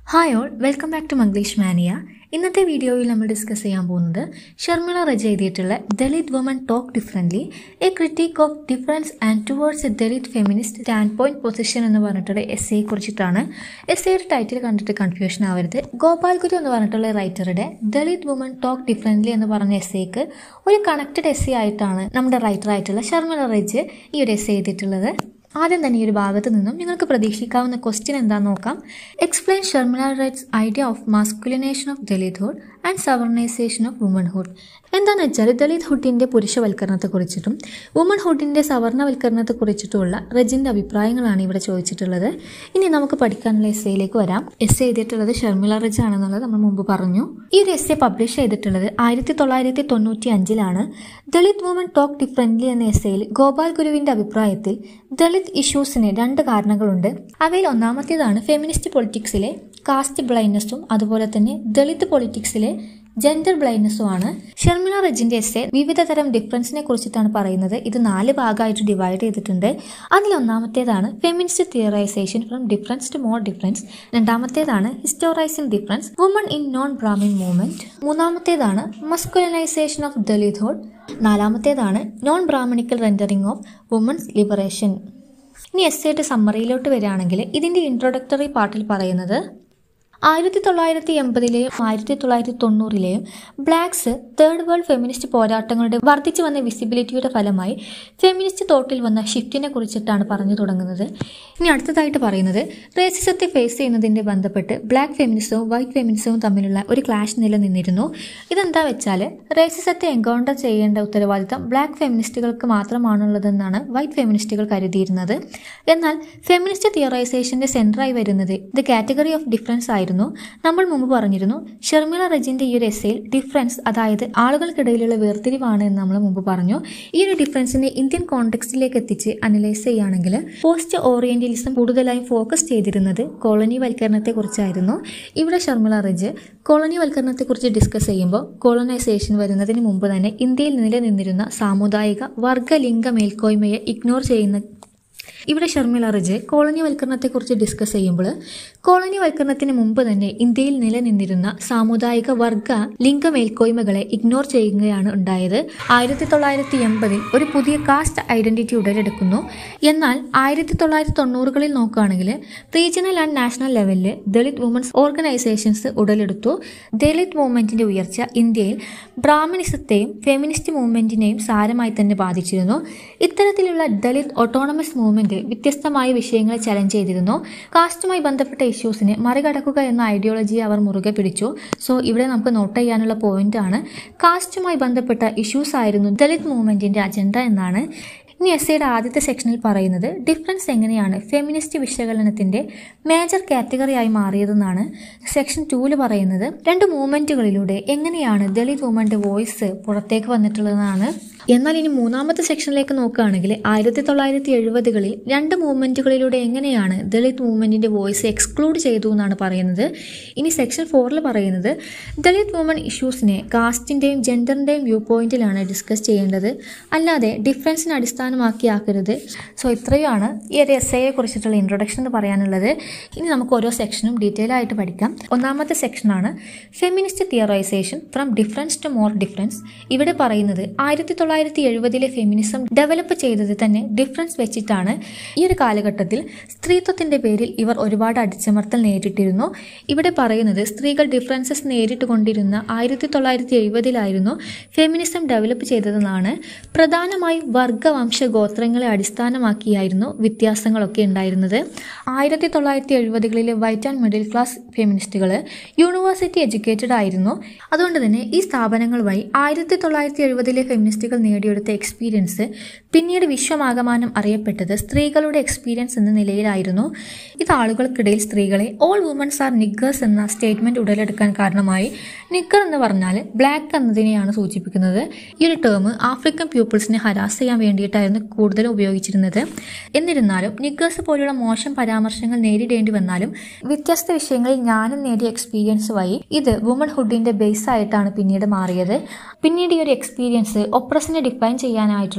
hi all welcome back to Manglish mania ഇന്നത്തെ വീഡിയോയിൽ നമ്മൾ ഡിസ്കസ് ചെയ്യാൻ പോകുന്നത് ഷർമിള റജ എഴുതിയിട്ടുള്ള Dalit women talk differently a critique of difference and towards a Dalit feminist standpoint position എന്ന് പറഞ്ഞിട്ടുള്ള എസ് എയെ കുറിച്ചിട്ടാണ് എസ് എയുടെ ടൈറ്റിൽ കണ്ടിട്ട് കൺഫ്യൂഷൻ ആവരുത് ഗോപാൽ ഗുരു എന്ന് പറഞ്ഞിട്ടുള്ള റൈറ്ററുടെ ദലിത് വുമൻ ടോക്ക് ഡിഫറൻ്റ്ലി എന്ന് പറഞ്ഞ എസ് എക്ക് ഒരു കണക്റ്റഡ് എസ് എ ആയിട്ടാണ് നമ്മുടെ റൈറ്റർ ആയിട്ടുള്ള ഷർമിള റജ് ഈ ഒരു എസ് എഴുതിയിട്ടുള്ളത് ആദ്യം തന്നെ ഈ ഒരു ഭാഗത്ത് നിന്നും നിങ്ങൾക്ക് പ്രതീക്ഷിക്കാവുന്ന ക്വസ്റ്റ്യൻ എന്താണെന്ന് നോക്കാം explain Sharmila writes idea of masculinisation of Dalithood and സവർണൈസേഷൻ of womanhood എന്താണെന്ന് വെച്ചാൽ ദലിത് ഹുഡിൻ്റെ പുരുഷവൽക്കരണത്തെക്കുറിച്ചിട്ടും വുമൺഹുഡിൻ്റെ സവർണവൽക്കരണത്തെക്കുറിച്ചിട്ടുമുള്ള റജിൻ്റെ അഭിപ്രായങ്ങളാണ് ഇവിടെ ചോദിച്ചിട്ടുള്ളത് ഇനി നമുക്ക് പഠിക്കാനുള്ള എസ് എയിലേക്ക് വരാം എസ് എഴുതിയിട്ടുള്ളത് ഷർമിള റജ് ആണെന്നുള്ളത് നമ്മൾ മുമ്പ് പറഞ്ഞു ഈ ഒരു എസ് എ പബ്ലിഷ് ചെയ്തിട്ടുള്ളത് ആയിരത്തി തൊള്ളായിരത്തി തൊണ്ണൂറ്റി അഞ്ചിലാണ് ദളിത് വുമൺ ടോക്ക് ഡിഫറൻ്റ്ലി എന്ന എസ്സയിൽ ഗോപാൽ ഗുരുവിൻ്റെ അഭിപ്രായത്തിൽ ദളിത് ഇഷ്യൂസിന് രണ്ട് കാരണങ്ങളുണ്ട് അവയിൽ ഒന്നാമത്തേതാണ് ഫെമിനിസ്റ്റ് പൊളിറ്റിക്സിലെ കാസ്റ്റ് ബ്ലൈൻഡ്നെസ്സും അതുപോലെ തന്നെ ദളിത് പൊളിറ്റിക്സിലെ ജെൻഡർ ബ്ലൈൻഡ്നെസ്സുമാണ് ഷർമിള റജിന്റെ എസ്സെ വിവിധ തരം ഡിഫറൻസിനെ കുറിച്ചിട്ടാണ് പറയുന്നത് ഇത് നാല് ഭാഗമായിട്ട് ഡിവൈഡ് ചെയ്തിട്ടുണ്ട് അതിൽ ഒന്നാമത്തേതാണ് feminist theorisation from difference to more difference രണ്ടാമത്തേതാണ് historicising difference woman in non Brahmin movement മൂന്നാമത്തേതാണ് മസ്കുലനൈസേഷൻ ഓഫ് ദലിത്ഹുഡ് നാലാമത്തേതാണ് non Brahmanical rendering of women's liberation ഇനി എസ് ആയിട്ട് സമ്മറിയിലോട്ട് വരികയാണെങ്കിൽ ഇതിൻ്റെ ഇൻട്രൊഡക്ടറി പാർട്ടിൽ പറയുന്നത് ആയിരത്തി തൊള്ളായിരത്തി എൺപതിലെയും ആയിരത്തി തൊള്ളായിരത്തി തൊണ്ണൂറിലെയും ബ്ലാക്സ് തേർഡ് വേൾഡ് ഫെമിനിസ്റ്റ് പോരാട്ടങ്ങളുടെ വർദ്ധിച്ചു വന്ന വിസിബിലിറ്റിയുടെ ഫലമായി ഫെമിനിസ്റ്റ് തോട്ടിൽ വന്ന ഷിഫ്റ്റിനെ കുറിച്ചിട്ടാണ് പറഞ്ഞു തുടങ്ങുന്നത് ഇനി അടുത്തതായിട്ട് പറയുന്നത് റേസിസത്തെ ഫേസ് ചെയ്യുന്നതിൻ്റെ ബന്ധപ്പെട്ട് ബ്ലാക്ക് ഫെമിനിസവും വൈറ്റ് ഫെമിനിസവും തമ്മിലുള്ള ഒരു ക്ലാഷ് നിലനിന്നിരുന്നു ഇതെന്താ വെച്ചാൽ റേസിസത്തെ എൻകൗണ്ടർ ചെയ്യേണ്ട ഉത്തരവാദിത്തം ബ്ലാക്ക് ഫെമിനിസ്റ്റുകൾക്ക് മാത്രമാണുള്ളതെന്നാണ് വൈറ്റ് ഫെമിനിസ്റ്റുകൾ കരുതിയിരുന്നത് എന്നാൽ ഫെമിനിസ്റ്റ് തിയറൈസേഷന്റെ സെൻറ്ററായി വരുന്നത് ദ കാറ്റഗറി ഓഫ് ഡിഫറൻസ് ആയിരുന്നു നമ്മൾ മുമ്പ് പറഞ്ഞിരുന്നു ഷർമിള റജിന്റെ ഈ ഒരു എസ്സയിൽ ഡിഫറൻസ് അതായത് ആളുകൾക്കിടയിലുള്ള വേർതിരിവാണ് എന്ന് നമ്മൾ മുമ്പ് പറഞ്ഞു ഈ ഒരു ഡിഫറൻസിനെ ഇന്ത്യൻ കോണ്ടെക്സ്റ്റിലേക്ക് എത്തിച്ച് അനലൈസ് ചെയ്യുകയാണെങ്കിൽ പോസ്റ്റ് ഓറിയന്റലിസം കൂടുതലായും ഫോക്കസ് ചെയ്തിരുന്നത് കോളനി വൽക്കരണത്തെ കുറിച്ചായിരുന്നു ഇവിടെ ഷർമിള റജ് കോളനി വൽക്കരണത്തെക്കുറിച്ച് ഡിസ്കസ് ചെയ്യുമ്പോൾ കോളനൈസേഷൻ വരുന്നതിന് മുമ്പ് തന്നെ ഇന്ത്യയിൽ നിലനിന്നിരുന്ന സാമുദായിക വർഗ ലിംഗ മേൽക്കോയ്മയെ ഇഗ്നോർ ചെയ്യുന്ന ഇവിടെ ഷർമിള റജ് കോളനിവൽക്കരണത്തെക്കുറിച്ച് ഡിസ്കസ് ചെയ്യുമ്പോൾ കോളനിവൽക്കരണത്തിന് മുമ്പ് തന്നെ ഇന്ത്യയിൽ നിലനിന്നിരുന്ന സാമുദായിക വർഗ ലിംഗ മേൽക്കോയ്മകളെ ഇഗ്നോർ ചെയ്യുകയാണ് ഉണ്ടായത് ആയിരത്തി തൊള്ളായിരത്തി എൺപതിൽ ഒരു പുതിയ കാസ്റ്റ് ഐഡന്റിറ്റി ഉടലെടുക്കുന്നു എന്നാൽ ആയിരത്തി തൊള്ളായിരത്തി തൊണ്ണൂറുകളിൽ നോക്കുകയാണെങ്കിൽ റീജിയണൽ ആൻഡ് നാഷണൽ ലെവലിൽ ദളിത് വുമൻസ് ഓർഗനൈസേഷൻസ് ഉടലെടുത്തു ദളിത് മൂവ്മെന്റിന്റെ ഉയർച്ച ഇന്ത്യയിൽ ബ്രാഹ്മണിസത്തെയും ഫെമിനിസ്റ്റ് മൂവ്മെന്റിനെയും സാരമായി തന്നെ ബാധിച്ചിരുന്നു ഇത്തരത്തിലുള്ള ദളിത് ഓട്ടോണമസ് മൂവ്മെന്റ് വ്യത്യസ്തമായ വിഷയങ്ങളെ ചലഞ്ച് ചെയ്തിരുന്നു കാസ്റ്റുമായി ബന്ധപ്പെട്ട ഇഷ്യൂസിനെ മറികടക്കുക എന്ന ഐഡിയോളജിയെ അവർ മുറുകെ പിടിച്ചു സോ ഇവിടെ നമുക്ക് നോട്ട് ചെയ്യാനുള്ള പോയിന്റ് ആണ് കാസ്റ്റുമായി ബന്ധപ്പെട്ട ഇഷ്യൂസ് ആയിരുന്നു ദളിത് മൂവ്മെന്റിന്റെ അജണ്ട എന്നാണ് ഇനി എസ് ഐയുടെ ആദ്യത്തെ സെക്ഷനിൽ പറയുന്നത് ഡിഫറൻസ് എങ്ങനെയാണ് ഫെമിനിസ്റ്റ് വിശകലനത്തിന്റെ മേജർ കാറ്റഗറിയായി മാറിയതെന്നാണ് സെക്ഷൻ ടൂല് പറയുന്നത് രണ്ട് മൂവ്മെന്റുകളിലൂടെ എങ്ങനെയാണ് ദളിത് വുമന്റെ വോയിസ് പുറത്തേക്ക് വന്നിട്ടുള്ളതെന്നാണ് എന്നാൽ ഇനി മൂന്നാമത്തെ സെക്ഷനിലേക്ക് നോക്കുകയാണെങ്കിൽ ആയിരത്തി തൊള്ളായിരത്തി എഴുപതുകളിൽ രണ്ട് മൂവ്മെന്റുകളിലൂടെ എങ്ങനെയാണ് ദളിത് മൂവ്മെന്റിന്റെ വോയിസ് എക്സ്ക്ലൂഡ് ചെയ്തു എന്നാണ് പറയുന്നത് ഇനി സെക്ഷൻ ഫോറിൽ പറയുന്നത് ദളിത് വുമൺ ഇഷ്യൂസിനെ കാസ്റ്റിന്റെയും ജെൻഡറിന്റെയും വ്യൂ പോയിന്റിലാണ് ഡിസ്കസ് ചെയ്യേണ്ടത് അല്ലാതെ ഡിഫറൻസിനെ അടിസ്ഥാനമാക്കിയാക്കരുത് സോ ഇത്രയുമാണ് ഈ ഒരു എസ് ഐയെ കുറിച്ചിട്ടുള്ള ഇൻട്രൊഡക്ഷൻ എന്ന് പറയാനുള്ളത് ഇനി നമുക്ക് ഓരോ സെക്ഷനും ഡീറ്റെയിൽ ആയിട്ട് പഠിക്കാം ഒന്നാമത്തെ സെക്ഷനാണ് feminist theorisation from difference to more difference ഇവിടെ പറയുന്നത് ആയിരത്തി തൊള്ളായിരത്തി എഴുപതിലെ ഫെമിനിസം ഡെവലപ്പ് ചെയ്തത് തന്നെ ഡിഫറൻസ് വെച്ചിട്ടാണ് ഈ ഒരു കാലഘട്ടത്തിൽ സ്ത്രീത്വത്തിന്റെ പേരിൽ ഇവർ ഒരുപാട് അടിച്ചമർത്തൽ നേരിട്ടിരുന്നു ഇവിടെ പറയുന്നത് സ്ത്രീകൾ ഡിഫറൻസസ് നേരിട്ടുകൊണ്ടിരുന്ന ആയിരത്തി തൊള്ളായിരത്തി എഴുപതിലായിരുന്നു ഫെമിനിസം ഡെവലപ്പ് ചെയ്തതെന്നാണ് പ്രധാനമായും വർഗവംശ ഗോത്രങ്ങളെ അടിസ്ഥാനമാക്കിയായിരുന്നു വ്യത്യാസങ്ങളൊക്കെ ഉണ്ടായിരുന്നത് ആയിരത്തി തൊള്ളായിരത്തി എഴുപതുകളിലെ വൈറ്റ് ആൻഡ് മിഡിൽ ക്ലാസ് ഫെമിനിസ്റ്റുകൾ യൂണിവേഴ്സിറ്റി എഡ്യൂക്കേറ്റഡ് ആയിരുന്നു അതുകൊണ്ട് തന്നെ ഈ സ്ഥാപനങ്ങൾ വഴി ആയിരത്തി തൊള്ളായിരത്തി എഴുപതിലെ ഫെമിനിസ്റ്റുകൾ നേടിയെടുത്ത എക്സ്പീരിയൻസ് പിന്നീട് വിശ്വമാകമാനം അറിയപ്പെട്ടത് സ്ത്രീകളുടെ എക്സ്പീരിയൻസ് എന്ന നിലയിലായിരുന്നു ഇത് ആളുകൾക്കിടയിൽ സ്ത്രീകളെ ഓൾ വുമൻസ് ആർ നിഗേഴ്സ് എന്ന സ്റ്റേറ്റ്മെന്റ് ഉടലെടുക്കാൻ കാരണമായി നിക്കർ എന്ന് പറഞ്ഞാൽ ബ്ലാക്ക് എന്നതിനെയാണ് സൂചിപ്പിക്കുന്നത് ഈ ഒരു ടേം ആഫ്രിക്കൻ പീപ്പിൾസിനെ ഹരാസ് ചെയ്യാൻ വേണ്ടിയിട്ടായിരുന്നു കൂടുതലും ഉപയോഗിച്ചിരുന്നത് എന്നിരുന്നാലും നിഗേഴ്സ് പോലുള്ള മോശം പരാമർശങ്ങൾ നേരിടേണ്ടി വന്നാലും വ്യത്യസ്ത വിഷയങ്ങളിൽ ജ്ഞാനം നേടിയ എക്സ്പീരിയൻസ് വഴി ഇത് വുമൺ ഹുഡിന്റെ ബേസ് ആയിട്ടാണ് പിന്നീട് മാറിയത് പിന്നീട് ഈ ഒരു എക്സ്പീരിയൻസ് ഒപ്രസിനെ ഡിഫൈൻ ചെയ്യാനായിട്ടുള്ള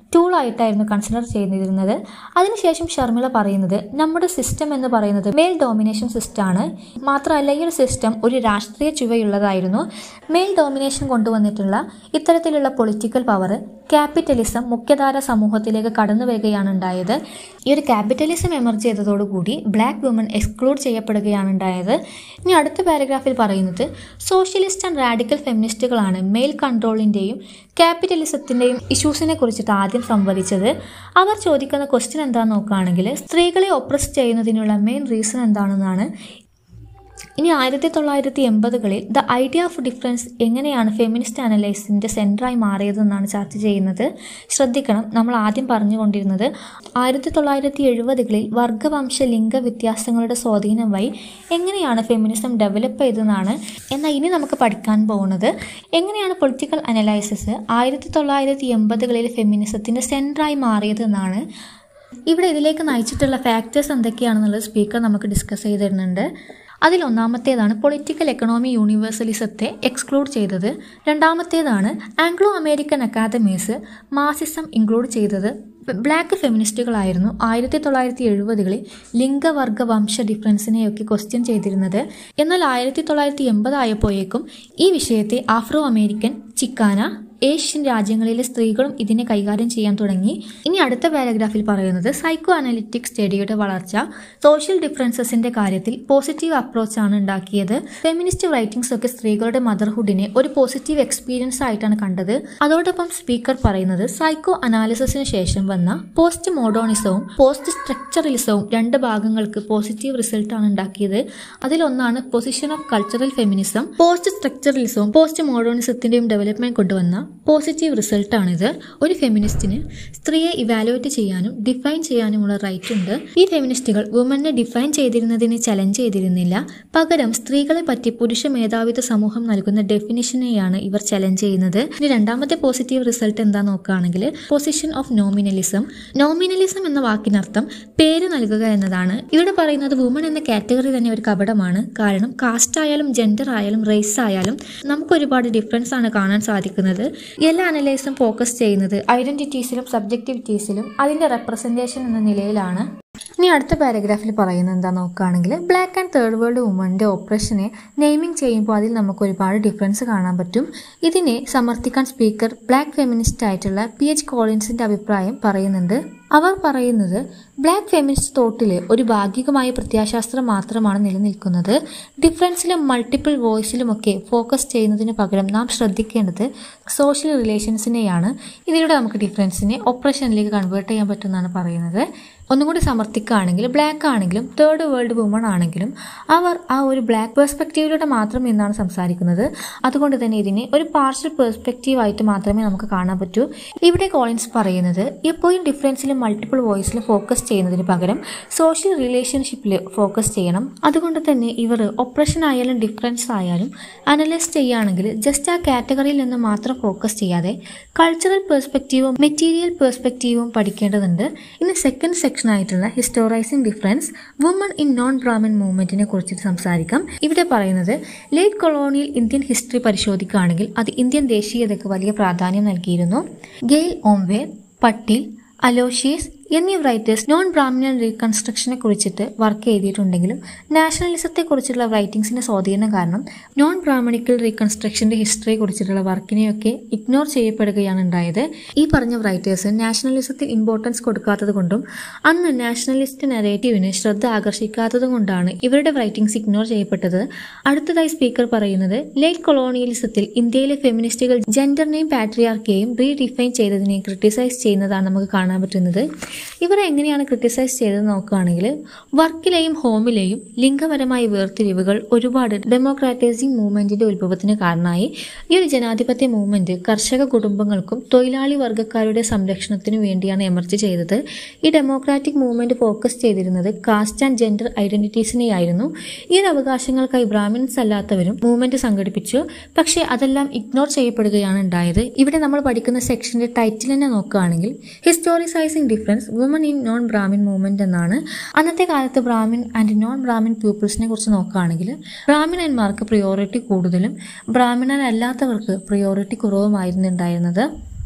ടൂളായിട്ടായിരുന്നു കൺസിഡർ ചെയ്തിരുന്നത് അതിനുശേഷം ഷർമിള പറയുന്നത് നമ്മുടെ സിസ്റ്റം എന്ന് പറയുന്നത് മെയിൽ ഡോമിനേഷൻ സിസ്റ്റമാണ് മാത്രമല്ല ഈ ഒരു സിസ്റ്റം ഒരു രാഷ്ട്രീയ ചുവയുള്ളതായിരുന്നു മെയിൽ ഡോമിനേഷൻ കൊണ്ടുവന്നിട്ടുള്ള ഇത്തരത്തിലുള്ള പൊളിറ്റിക്കൽ പവർ ക്യാപിറ്റലിസം മുഖ്യധാര സമൂഹത്തിലേക്ക് കടന്നു വരികയാണ് ഉണ്ടായത് ഈ ഒരു ക്യാപിറ്റലിസം എമർജ് ചെയ്തതോടുകൂടി ബ്ലാക്ക് വുമൺ എക്സ്ക്ലൂഡ് ചെയ്യപ്പെടുകയാണ് ഉണ്ടായത് ഇനി അടുത്ത പാരഗ്രാഫിൽ പറയുന്നത് സോഷ്യലിസ്റ്റ് ആൻഡ് റാഡിക്കൽ ഫെമിനിസ്റ്റുകളാണ് മെയിൽ കൺട്രോളിൻ്റെയും ക്യാപിറ്റലിസത്തിൻ്റെയും ഇഷ്യൂസിനെ കുറിച്ചിട്ട് ആദ്യം സംവദിച്ചത് അവർ ചോദിക്കുന്ന ക്വസ്റ്റ്യൻ എന്താണെന്ന് നോക്കുകയാണെങ്കിൽ സ്ത്രീകളെ ഒപ്രസ് ചെയ്യുന്നതിനുള്ള മെയിൻ റീസൺ എന്താണെന്നാണ് ഇനി ആയിരത്തി തൊള്ളായിരത്തി എൺപതുകളിൽ ദ ഐഡിയ ഓഫ് ഡിഫറൻസ് എങ്ങനെയാണ് ഫെമിനിസ്റ്റ് അനലൈസിൻ്റെ സെൻറ്ററായി മാറിയതെന്നാണ് ചർച്ച ചെയ്യുന്നത് ശ്രദ്ധിക്കണം നമ്മൾ ആദ്യം പറഞ്ഞുകൊണ്ടിരുന്നത് ആയിരത്തി തൊള്ളായിരത്തി എഴുപതുകളിൽ വർഗവംശ ലിംഗ വ്യത്യാസങ്ങളുടെ സ്വാധീനം വഴി എങ്ങനെയാണ് ഫെമിനിസം ഡെവലപ്പ് ചെയ്തതെന്നാണ് എന്നാൽ ഇനി നമുക്ക് പഠിക്കാൻ പോകുന്നത് എങ്ങനെയാണ് പൊളിറ്റിക്കൽ അനലൈസിസ് ആയിരത്തി തൊള്ളായിരത്തി എൺപതുകളിൽ ഫെമിനിസത്തിൻ്റെ സെൻറ്ററായി മാറിയതെന്നാണ് ഇവിടെ ഇതിലേക്ക് നയിച്ചിട്ടുള്ള ഫാക്ടേഴ്സ് എന്തൊക്കെയാണെന്നുള്ളത് സ്പീക്കർ നമുക്ക് ഡിസ്കസ് ചെയ്ത് തരുന്നുണ്ട് അതിൽ ഒന്നാമത്തേതാണ് പൊളിറ്റിക്കൽ എക്കണോമി യൂണിവേഴ്സലിസത്തെ എക്സ്ക്ലൂഡ് ചെയ്തത് രണ്ടാമത്തേതാണ് Anglo American academies Marxism include ചെയ്തത് ബ്ലാക്ക് ഫെമിനിസ്റ്റുകളായിരുന്നു ആയിരത്തി തൊള്ളായിരത്തി എഴുപതുകളിൽ ലിംഗവർഗ വംശ ഡിഫറൻസിനെയൊക്കെ ക്വസ്റ്റ്യൻ ചെയ്തിരുന്നത് എന്നാൽ ആയിരത്തി തൊള്ളായിരത്തി എൺപതായപ്പോഴേക്കും ഈ വിഷയത്തെ ആഫ്രോ അമേരിക്കൻ ചിക്കാന ഏഷ്യൻ രാജ്യങ്ങളിലെ സ്ത്രീകളും ഇതിനെ കൈകാര്യം ചെയ്യാൻ തുടങ്ങി ഇനി അടുത്ത പാരഗ്രാഫിൽ പറയുന്നത് സൈക്കോ അനലിറ്റിക് സ്റ്റഡിയുടെ വളർച്ച സോഷ്യൽ ഡിഫറൻസസിന്റെ കാര്യത്തിൽ പോസിറ്റീവ് അപ്രോച്ചാണ് ഉണ്ടാക്കിയത് ഫെമിനിസ്റ്റ് റൈറ്റിംഗ്സ് ഒക്കെ സ്ത്രീകളുടെ മദർഹുഡിനെ ഒരു പോസിറ്റീവ് എക്സ്പീരിയൻസ് ആയിട്ടാണ് കണ്ടത് അതോടൊപ്പം സ്പീക്കർ പറയുന്നത് സൈക്കോ അനാലിസിസിന് ശേഷം വന്ന പോസ്റ്റ് മോഡേണിസവും പോസ്റ്റ് സ്ട്രക്ചറലിസവും രണ്ട് ഭാഗങ്ങൾക്ക് പോസിറ്റീവ് റിസൾട്ടാണ് ഉണ്ടാക്കിയത് അതിലൊന്നാണ് position of cultural feminism post സ്ട്രക്ചറലിസവും പോസ്റ്റ് മോഡേണിസത്തിന്റെയും ഡെവലപ്മെന്റ് കൊണ്ടുവന്ന പോസിറ്റീവ് റിസൾട്ടാണിത് ഒരു ഫെമിനിസ്റ്റിന് സ്ത്രീയെ ഇവാലുവേറ്റ് ചെയ്യാനും ഡിഫൈൻ ചെയ്യാനുമുള്ള റൈറ്റ് ഉണ്ട് ഈ ഫെമിനിസ്റ്റുകൾ വുമനെ ഡിഫൈൻ ചെയ്തിരുന്നതിനെ ചലഞ്ച് ചെയ്തിരുന്നില്ല പകരം സ്ത്രീകളെ പറ്റി പുരുഷ മേധാവിത്വ സമൂഹം നൽകുന്ന ഡെഫിനിഷനെയാണ് ഇവർ ചലഞ്ച് ചെയ്യുന്നത് ഇനി രണ്ടാമത്തെ പോസിറ്റീവ് റിസൾട്ട് എന്താ നോക്കുകയാണെങ്കിൽ പൊസിഷൻ ഓഫ് നോമിനലിസം നോമിനലിസം എന്ന വാക്കിനർത്ഥം പേര് നൽകുക എന്നതാണ് ഇവിടെ പറയുന്നത് വുമൺ എന്ന കാറ്റഗറി തന്നെ ഒരു കപടമാണ് കാരണം കാസ്റ്റ് ആയാലും ജെൻഡർ ആയാലും റേസ് ആയാലും നമുക്ക് ഒരുപാട് ഡിഫറൻസ് ആണ് കാണാൻ സാധിക്കുന്നത് എല്ലാ അനലൈസും ഫോക്കസ് ചെയ്യുന്നത് ഐഡന്റിറ്റീസിലും സബ്ജക്റ്റിവിറ്റീസിലും അതിന്റെ റെപ്രസെന്റേഷൻ എന്ന നിലയിലാണ് ഇനി അടുത്ത പാരഗ്രാഫിൽ പറയുന്നത് എന്താ നോക്കുകയാണെങ്കിൽ ബ്ലാക്ക് ആൻഡ് തേർഡ് വേൾഡ് വുമൻ്റെ ഓപ്പറേഷനെ നെയിമിംഗ് ചെയ്യുമ്പോൾ അതിൽ നമുക്ക് ഒരുപാട് ഡിഫറൻസ് കാണാൻ പറ്റും ഇതിനെ സമർത്ഥിക്കാൻ സ്പീക്കർ ബ്ലാക്ക് ഫെമിനിസ്റ്റ് ആയിട്ടുള്ള പി എച്ച് കോളിൻസിന്റെ അഭിപ്രായം പറയുന്നുണ്ട് അവർ പറയുന്നത് ബ്ലാക്ക് ഫെമിനിസ്റ്റ് തോട്ടിൽ ഒരു ഭാഗികമായ പ്രത്യാശാസ്ത്രം മാത്രമാണ് നിലനിൽക്കുന്നത് ഡിഫറൻസിലും മൾട്ടിപ്പിൾ വോയിസിലുമൊക്കെ ഫോക്കസ് ചെയ്യുന്നതിന് പകരം നാം ശ്രദ്ധിക്കേണ്ടത് സോഷ്യൽ റിലേഷൻസിനെയാണ് ഇതിലൂടെ നമുക്ക് ഡിഫറൻസിനെ ഓപ്പറേഷനിലേക്ക് കൺവേർട്ട് ചെയ്യാൻ പറ്റുമെന്നാണ് പറയുന്നത് ഒന്നും കൂടി സമർത്ഥിക്കുകയാണെങ്കിൽ ബ്ലാക്ക് ആണെങ്കിലും തേർഡ് വേൾഡ് വുമൺ ആണെങ്കിലും അവർ ആ ഒരു ബ്ലാക്ക് പെർസ്പെക്റ്റീവിലൂടെ മാത്രം എന്നാണ് സംസാരിക്കുന്നത് അതുകൊണ്ട് തന്നെ ഇതിനെ ഒരു പാർഷ്യൽ പെർസ്പെക്റ്റീവ് ആയിട്ട് മാത്രമേ നമുക്ക് കാണാൻ പറ്റൂ ഇവിടെ കോളിൻസ് പറയുന്നത് എപ്പോഴും ഡിഫറൻസിലും മൾട്ടിപ്പിൾ വോയിസിലും ഫോക്കസ് ചെയ്യുന്നതിന് പകരം സോഷ്യൽ റിലേഷൻഷിപ്പിൽ ഫോക്കസ് ചെയ്യണം അതുകൊണ്ട് തന്നെ ഇവർ ഓപ്പറേഷൻ ആയാലും ഡിഫറൻസ് ആയാലും അനലൈസ് ചെയ്യുകയാണെങ്കിൽ ജസ്റ്റ് ആ കാറ്റഗറിയിൽ നിന്ന് മാത്രം ഫോക്കസ് ചെയ്യാതെ കൾച്ചറൽ പെർസ്പെക്റ്റീവും മെറ്റീരിയൽ പെർസ്പെക്റ്റീവും പഠിക്കേണ്ടതുണ്ട് ഇനി സെക്കൻഡ് സെക്ഷൻ ആയിട്ടുള്ള historicising difference woman in non Brahmin മൂവ്മെന്റിനെ കുറിച്ച് സംസാരിക്കാം ഇവിടെ പറയുന്നത് ലേറ്റ് കൊളോണിയൽ ഇന്ത്യൻ ഹിസ്റ്ററി പരിശോധിക്കുകയാണെങ്കിൽ അത് ഇന്ത്യൻ ദേശീയതയ്ക്ക് വലിയ പ്രാധാന്യം നൽകിയിരുന്നു ഗെയിൽ ഓംവേർ പട്ടേൽ അലോഷ്യസ് എന്നീ റൈറ്റേഴ്സ് നോൺ ബ്രാഹ്മണൻ റീകൺസ്ട്രക്ഷനെ കുറിച്ചിട്ട് വർക്ക് ചെയ്തിട്ടുണ്ടെങ്കിലും നാഷണലിസത്തെ കുറിച്ചുള്ള റൈറ്റിംഗ്സിന്റെ സ്വാധീനം കാരണം നോൺ ബ്രാഹ്മണിക്കൽ റീകൺസ്ട്രക്ഷന്റെ ഹിസ്റ്ററിയെ കുറിച്ചിട്ടുള്ള വർക്കിനെയൊക്കെ ഇഗ്നോർ ചെയ്യപ്പെടുകയാണ് ഉണ്ടായത് ഈ പറഞ്ഞ റൈറ്റേഴ്സ് നാഷണലിസത്തിൽ ഇമ്പോർട്ടൻസ് കൊടുക്കാത്തത് കൊണ്ടും അന്ന് നാഷണലിസ്റ്റ് നെറേറ്റീവിന് ശ്രദ്ധ ആകർഷിക്കാത്തത് കൊണ്ടാണ് ഇവരുടെ റൈറ്റിംഗ്സ് ഇഗ്നോർ ചെയ്യപ്പെട്ടത് അടുത്തതായി സ്പീക്കർ പറയുന്നത് ലേറ്റ് കൊളോണിയലിസത്തിൽ ഇന്ത്യയിലെ ഫെമിനിസ്റ്റുകൾ ജെൻഡറിനെയും പാട്രിയാർക്കിയെയും റീഡിഫൈൻ ചെയ്തതിനെ ക്രിട്ടിസൈസ് ചെയ്യുന്നതാണ് നമുക്ക് കാണാൻ പറ്റുന്നത് ഇവരെ എങ്ങനെയാണ് ക്രിട്ടിസൈസ് ചെയ്തത് നോക്കുകയാണെങ്കിൽ വർക്കിലെയും ഹോമിലെയും ലിംഗപരമായ വേർതിരിവുകൾ ഒരുപാട് ഡെമോക്രാറ്റൈസിംഗ് മൂവ്മെന്റിന്റെ ഉത്ഭവത്തിന് കാരണമായി ഈ ഒരു ജനാധിപത്യ മൂവ്മെന്റ് കർഷക കുടുംബങ്ങൾക്കും തൊഴിലാളി വർഗ്ഗക്കാരുടെ സംരക്ഷണത്തിനു വേണ്ടിയാണ് എമർജ് ചെയ്തത് ഈ ഡെമോക്രാറ്റിക് മൂവ്മെന്റ് ഫോക്കസ് ചെയ്തിരുന്നത് കാസ്റ്റ് ആൻഡ് ജെൻഡർ ഐഡന്റിറ്റീസിനെയായിരുന്നു ഈ ഒരു അവകാശങ്ങൾക്കായി ബ്രാഹ്മിൻസ് അല്ലാത്തവരും മൂവ്മെന്റ് സംഘടിപ്പിച്ചു പക്ഷേ അതെല്ലാം ഇഗ്നോർ ചെയ്യപ്പെടുകയാണ് ഉണ്ടായത് ഇവിടെ നമ്മൾ പഠിക്കുന്ന സെക്ഷന്റെ ടൈറ്റിൽ തന്നെ നോക്കുകയാണെങ്കിൽ historicising difference woman in non Brahmin movement എന്നാണ് അന്നത്തെ കാലത്ത് ബ്രാഹ്മിൻ ആൻഡ് നോൺ ബ്രാഹ്മിൻ പീപ്പിൾസിനെ കുറിച്ച് നോക്കുകയാണെങ്കിൽ ബ്രാഹ്മിണന്മാർക്ക് പ്രിയോറിറ്റി കൂടുതലും ബ്രാഹ്മിണരല്ലാത്തവർക്ക് പ്രിയോറിറ്റി കുറവുമായിരുന്നു ഉണ്ടായിരുന്നത്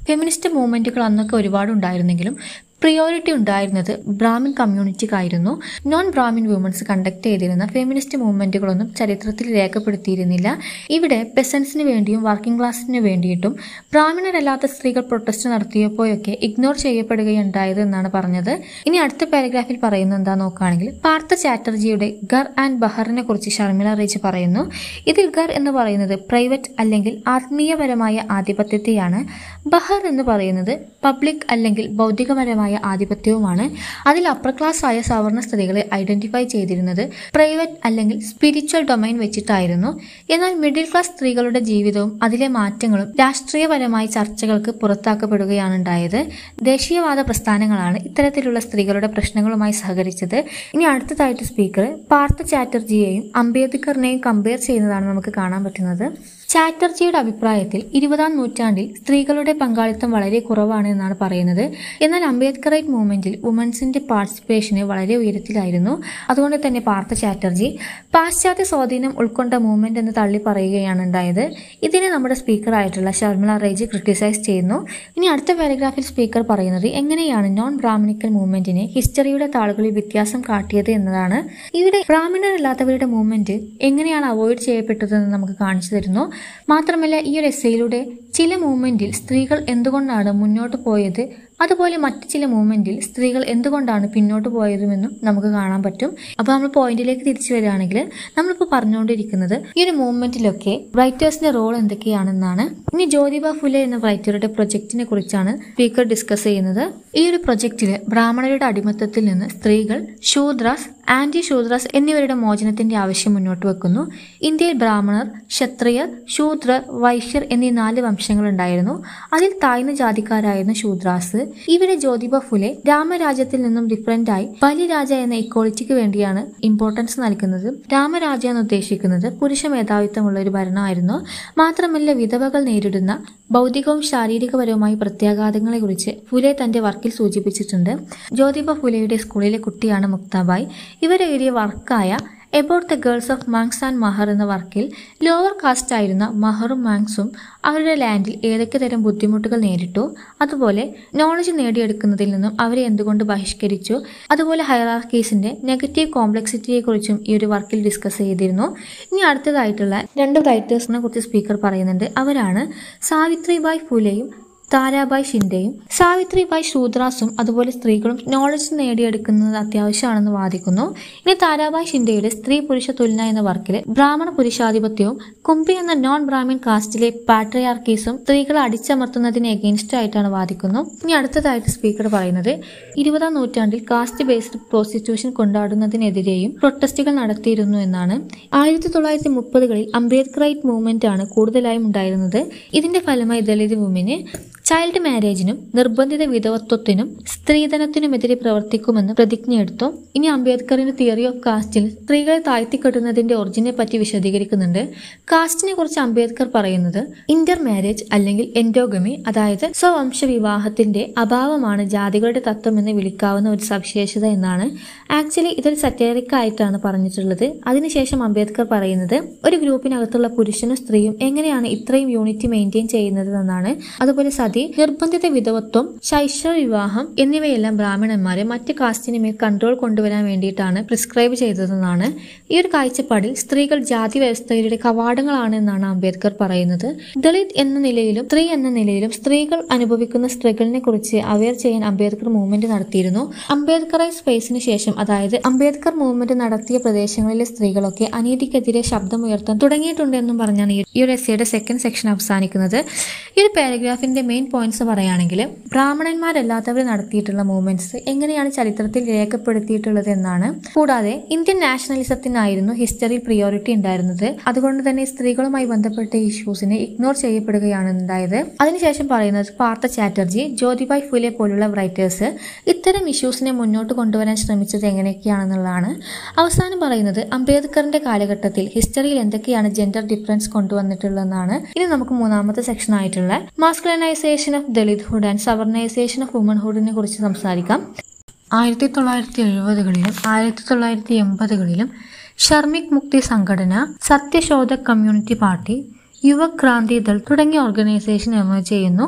ഫെമിനിസ്റ്റ് മൂവ്മെന്റുകൾ അന്നൊക്കെ ഒരുപാട് ഉണ്ടായിരുന്നെങ്കിലും പ്രിയോറിറ്റി ഉണ്ടായിരുന്നത് ബ്രാഹ്മിൻ കമ്മ്യൂണിറ്റിക്കായിരുന്നു നോൺ ബ്രാഹ്മിൻ വുമൻസ് കണ്ടക്ട് ചെയ്തിരുന്ന ഫെമിനിസ്റ്റ് മൂവ്മെന്റുകളൊന്നും ചരിത്രത്തിൽ രേഖപ്പെടുത്തിയിരുന്നില്ല ഇവിടെ പെസൻസിന് വേണ്ടിയും വർക്കിംഗ് ക്ലാസ്സിന് വേണ്ടിയിട്ടും ബ്രാഹ്മണരല്ലാത്ത സ്ത്രീകൾ പ്രൊട്ടസ്റ്റ് നടത്തിയപ്പോഴൊക്കെ ഇഗ്നോർ ചെയ്യപ്പെടുകയുണ്ടായത് എന്നാണ് പറഞ്ഞത് ഇനി അടുത്ത പാരഗ്രാഫിൽ പറയുന്നത് എന്താ നോക്കുകയാണെങ്കിൽ പാർത്ഥ ചാറ്റർജിയുടെ ഗർ ആൻഡ് ബഹറിനെ കുറിച്ച് ഷർമിള റേജ് പറയുന്നു ഇതിൽ ഗർ എന്ന് പറയുന്നത് പ്രൈവറ്റ് അല്ലെങ്കിൽ ആത്മീയപരമായ ആധിപത്യത്തെയാണ് ബഹർ എന്ന് പറയുന്നത് പബ്ലിക് അല്ലെങ്കിൽ ഭൗതികപരമായ ആധിപത്യവുമാണ് അതിൽ അപ്പർ ക്ലാസ് ആയ സവർണ സ്ത്രീകളെ ഐഡന്റിഫൈ ചെയ്തിരുന്നത് പ്രൈവറ്റ് അല്ലെങ്കിൽ സ്പിരിച്വൽ ഡൊമൈൻ വെച്ചിട്ടായിരുന്നു എന്നാൽ മിഡിൽ ക്ലാസ് സ്ത്രീകളുടെ ജീവിതവും അതിലെ മാറ്റങ്ങളും രാഷ്ട്രീയപരമായ ചർച്ചകൾക്ക് പുറത്താക്കപ്പെടുകയാണ് ഉണ്ടായത് ദേശീയവാദ പ്രസ്ഥാനങ്ങളാണ് ഇത്തരത്തിലുള്ള സ്ത്രീകളുടെ പ്രശ്നങ്ങളുമായി സഹകരിച്ചത് ഇനി അടുത്തതായിട്ട് സ്പീക്കർ പാർത്ഥ ചാറ്റർജിയെയും അംബേദ്കറിനെയും കമ്പയർ ചെയ്യുന്നതാണ് നമുക്ക് കാണാൻ പറ്റുന്നത് ചാറ്റർജിയുടെ അഭിപ്രായത്തിൽ ഇരുപതാം നൂറ്റാണ്ടിൽ സ്ത്രീകളുടെ പങ്കാളിത്തം വളരെ കുറവാണ് എന്നാണ് പറയുന്നത് എന്നാൽ അംബേദ്കറൈറ്റ് മൂവ്മെന്റിൽ വുമൻസിന്റെ പാർട്ടിസിപ്പേഷന് വളരെ ഉയരത്തിലായിരുന്നു അതുകൊണ്ട് തന്നെ പാർത്ഥ ചാറ്റർജി പാശ്ചാത്യ സ്വാധീനം ഉൾക്കൊണ്ട മൂവ്മെന്റ് എന്ന് തള്ളി പറയുകയാണ് ഉണ്ടായത് ഇതിനെ നമ്മുടെ സ്പീക്കർ ആയിട്ടുള്ള ഷർമിള റേജ് ക്രിട്ടിസൈസ് ചെയ്യുന്നു ഇനി അടുത്ത പാരഗ്രാഫിൽ സ്പീക്കർ പറയുന്നത് എങ്ങനെയാണ് നോൺ ബ്രാഹ്മണിക്കൽ മൂവ്മെന്റിനെ ഹിസ്റ്ററിയുടെ താളുകളിൽ വ്യത്യാസം കാട്ടിയത് എന്നതാണ് ഇവിടെ ബ്രാഹ്മണരല്ലാത്തവരുടെ മൂവ്മെന്റ് എങ്ങനെയാണ് അവോയ്ഡ് ചെയ്യപ്പെട്ടതെന്ന് നമുക്ക് കാണിച്ചു തരുന്നു മാത്രമല്ല ഈ ഒരു എസ്സയിലൂടെ ചില മൂവ്മെന്റിൽ സ്ത്രീകൾ എന്തുകൊണ്ടാണ് മുന്നോട്ട് പോയത് അതുപോലെ മറ്റു ചില മൂവ്മെന്റിൽ സ്ത്രീകൾ എന്തുകൊണ്ടാണ് പിന്നോട്ട് പോയതുമെന്നും നമുക്ക് കാണാൻ പറ്റും അപ്പോൾ നമ്മൾ പോയിന്റിലേക്ക് തിരിച്ചു വരികയാണെങ്കിൽ നമ്മളിപ്പോൾ പറഞ്ഞുകൊണ്ടിരിക്കുന്നത് ഈ ഒരു മൂവ്മെന്റിലൊക്കെ റൈറ്റേഴ്സിന്റെ റോൾ എന്തൊക്കെയാണെന്നാണ് ഇനി ജ്യോതിബ ഫുലെ എന്ന റൈറ്ററുടെ പ്രൊജക്റ്റിനെ കുറിച്ചാണ് സ്പീക്കർ ഡിസ്കസ് ചെയ്യുന്നത് ഈ ഒരു പ്രൊജക്റ്റില് ബ്രാഹ്മണരുടെ അടിമത്തത്തിൽ നിന്ന് സ്ത്രീകൾ ശൂദ്രാസ് ആന്റി ശൂദ്രാസ് എന്നിവരുടെ മോചനത്തിന്റെ ആവശ്യം മുന്നോട്ട് വെക്കുന്നു ഇന്ത്യയിൽ ബ്രാഹ്മണർ ക്ഷത്രിയർ ശൂദ്രർ വൈശ്യർ എന്നീ നാല് വംശങ്ങളുണ്ടായിരുന്നു അതിൽ താഴ്ന്ന ജാതിക്കാരായിരുന്നു ശൂദ്രാസ് ഇവിടെ ജ്യോതിബ ഫുലെ രാമരാജ്യത്തിൽ നിന്നും ഡിഫറെന്റ് ആയി ബലിരാജ എന്ന ഇക്വാളിറ്റിക്ക് വേണ്ടിയാണ് ഇമ്പോർട്ടൻസ് നൽകുന്നത് രാമരാജ എന്ന് ഉദ്ദേശിക്കുന്നത് പുരുഷ മേധാവിത്വമുള്ള ഒരു ഭരണമായിരുന്നു മാത്രമല്ല വിധവകൾ നേരിടുന്ന ഭൗതികവും ശാരീരികപരവുമായ പ്രത്യാഘാതങ്ങളെ കുറിച്ച് ഫുലെ തന്റെ വർക്കിൽ സൂചിപ്പിച്ചിട്ടുണ്ട് ജ്യോതിബ ഫുലെയുടെ സ്കൂളിലെ കുട്ടിയാണ് മുക്താബായ് ഇവർ എഴുതിയ വർക്കായ about the girls of Mangs and Mahar എന്ന വർക്കിൽ ലോവർ കാസ്റ്റ് ആയിരുന്ന മഹറും മാങ്സും അവരുടെ ലാൻഡിൽ ഏതൊക്കെ തരം ബുദ്ധിമുട്ടുകൾ നേരിട്ടു അതുപോലെ നോളജ് നേടിയെടുക്കുന്നതിൽ നിന്നും അവരെ എന്തുകൊണ്ട് ബഹിഷ്കരിച്ചു അതുപോലെ ഹൈറാർക്കീസിന്റെ നെഗറ്റീവ് കോംപ്ലക്സിറ്റിയെക്കുറിച്ചും ഈ ഒരു വർക്കിൽ ഡിസ്കസ് ചെയ്തിരുന്നു ഇനി അടുത്തതായിട്ടുള്ള രണ്ട് റൈറ്റേഴ്സിനെ കുറിച്ച് സ്പീക്കർ പറയുന്നുണ്ട് അവരാണ് സാവിത്രിബായ് ഫുലെയും താരാബായ് ഷിൻഡെയും സാവിത്രിബായ് ശൂദ്രാസും അതുപോലെ സ്ത്രീകളും നോളജ് നേടിയെടുക്കുന്നത് അത്യാവശ്യമാണെന്ന് വാദിക്കുന്നു ഇനി താരാബായ് ഷിൻഡെയുടെ സ്ത്രീ പുരുഷ തുലന എന്ന വർക്കിൽ ബ്രാഹ്മണ പുരുഷാധിപത്യവും കുംഭി എന്ന നോൺ ബ്രാഹ്മിൻ കാസ്റ്റിലെ പാട്രിയാർക്കീസും സ്ത്രീകളെ അടിച്ചമർത്തുന്നതിന് എഗെയിൻസ്റ്റ് ആയിട്ടാണ് വാദിക്കുന്നു ഇനി അടുത്തതായിട്ട് സ്പീക്കർ പറയുന്നത് ഇരുപതാം നൂറ്റാണ്ടിൽ കാസ്റ്റ് ബേസ്ഡ് പ്രോസ്റ്റിറ്റ്യൂഷൻ കൊണ്ടാടുന്നതിനെതിരെയും പ്രൊട്ടസ്റ്റുകൾ നടത്തിയിരുന്നു എന്നാണ് ആയിരത്തി തൊള്ളായിരത്തി മുപ്പതുകളിൽ അംബേദ്കറൈറ്റ് മൂവ്മെന്റ് ആണ് കൂടുതലായും ഉണ്ടായിരുന്നത് ഇതിന്റെ ഫലമായി ദളിത് വുമന് ചൈൽഡ് മാരേജിനും നിർബന്ധിത വിധവത്വത്തിനും സ്ത്രീധനത്തിനുമെതിരെ പ്രവർത്തിക്കുമെന്ന് പ്രതിജ്ഞയെടുത്തു ഇനി അംബേദ്കറിന്റെ തിയറി ഓഫ് കാസ്റ്റിൽ സ്ത്രീകളെ താഴ്ത്തിക്കെട്ടുന്നതിന്റെ ഒറിജിനെ പറ്റി വിശദീകരിക്കുന്നുണ്ട് കാസ്റ്റിനെ കുറിച്ച് അംബേദ്കർ പറയുന്നത് ഇന്റർ മാരേജ് അല്ലെങ്കിൽ എൻഡോഗമി അതായത് സ്വവംശ വിവാഹത്തിന്റെ അഭാവമാണ് ജാതികളുടെ തത്വം എന്ന് വിളിക്കാവുന്ന ഒരു സവിശേഷത എന്നാണ് ആക്ച്വലി ഇതൊരു സറ്റേറിക് ആയിട്ടാണ് പറഞ്ഞിട്ടുള്ളത് അതിനുശേഷം അംബേദ്കർ പറയുന്നത് ഒരു ഗ്രൂപ്പിനകത്തുള്ള പുരുഷനും സ്ത്രീയും എങ്ങനെയാണ് ഇത്രയും യൂണിറ്റി മെയിൻറ്റെയിൻ ചെയ്യുന്നത് എന്നാണ് അതുപോലെ സതി നിർബന്ധിത വിധവത്വം ശൈശവ വിവാഹം എന്നിവയെല്ലാം ബ്രാഹ്മണന്മാരെ മറ്റ് കാസ്റ്റിന് മേൽ കൺട്രോൾ കൊണ്ടുവരാൻ വേണ്ടിയിട്ടാണ് പ്രിസ്ക്രൈബ് ചെയ്തതെന്നാണ് ഈ ഒരു കാഴ്ചപ്പാടിൽ സ്ത്രീകൾ ജാതി വ്യവസ്ഥയുടെ കവാടങ്ങളാണ് എന്നാണ് അംബേദ്കർ പറയുന്നത് ദളിത് എന്ന നിലയിലും സ്ത്രീ എന്ന നിലയിലും സ്ത്രീകൾ അനുഭവിക്കുന്ന സ്ട്രഗിളിനെ കുറിച്ച് അവെയർ ചെയ്യാൻ അംബേദ്കർ മൂവ്മെന്റ് നടത്തിയിരുന്നു അംബേദ്കറൈസ് സ്പേസിന് ശേഷം അതായത് അംബേദ്കർ മൂവ്മെന്റ് നടത്തിയ പ്രദേശങ്ങളിലെ സ്ത്രീകളൊക്കെ അനീതിക്കെതിരെ ശബ്ദമുയർത്താൻ തുടങ്ങിയിട്ടുണ്ടെന്നും പറഞ്ഞാണ് ഈ ഒരു എസ്സയുടെ സെക്കൻഡ് സെക്ഷൻ അവസാനിക്കുന്നത് ഈ ഒരു പാരഗ്രാഫിന്റെ മെയിൻ പോയിന്റ്സ് പറയുകയാണെങ്കിൽ ബ്രാഹ്മണന്മാരല്ലാത്തവർ നടത്തിയിട്ടുള്ള മൂവ്മെന്റ്സ് എങ്ങനെയാണ് ചരിത്രത്തിൽ രേഖപ്പെടുത്തിയിട്ടുള്ളത് എന്നാണ് കൂടാതെ ഇന്ത്യൻ നാഷണലിസത്തിനായിരുന്നു ഹിസ്റ്ററിയിൽ പ്രിയോറിറ്റി ഉണ്ടായിരുന്നത് അതുകൊണ്ട് തന്നെ സ്ത്രീകളുമായി ബന്ധപ്പെട്ട ഇഷ്യൂസിനെ ഇഗ്നോർ ചെയ്യപ്പെടുകയാണ് ഉണ്ടായത് അതിനുശേഷം പറയുന്നത് പാർത്ഥ ചാറ്റർജി ജ്യോതിബായ് ഫുലെ പോലുള്ള റൈറ്റേഴ്സ് ഇത്തരം ഇഷ്യൂസിനെ മുന്നോട്ട് കൊണ്ടുവരാൻ ശ്രമിച്ചത് എങ്ങനെയൊക്കെയാണെന്നുള്ളതാണ് അവസാനം പറയുന്നത് അംബേദ്കറിന്റെ കാലഘട്ടത്തിൽ ഹിസ്റ്ററിയിൽ എന്തൊക്കെയാണ് ജെൻഡർ ഡിഫറൻസ് കൊണ്ടുവന്നിട്ടുള്ളതെന്നാണ് ഇനി നമുക്ക് മൂന്നാമത്തെ സെക്ഷൻ ആയിട്ടുള്ള masculinisation of Dalithood and സവർണൈസേഷൻ of വുമൻഹുഡിനെ കുറിച്ച് സംസാരിക്കാം ആയിരത്തി തൊള്ളായിരത്തി എഴുപതുകളിലും ആയിരത്തി തൊള്ളായിരത്തി എൺപതുകളിലും ഷർമിക് മുക്തി സംഘടന സത്യശോധക് കമ്മ്യൂണിറ്റി പാർട്ടി യുവക് ക്രാന്തി ദൾ തുടങ്ങിയ ഓർഗനൈസേഷൻ എമേജ് ചെയ്യുന്നു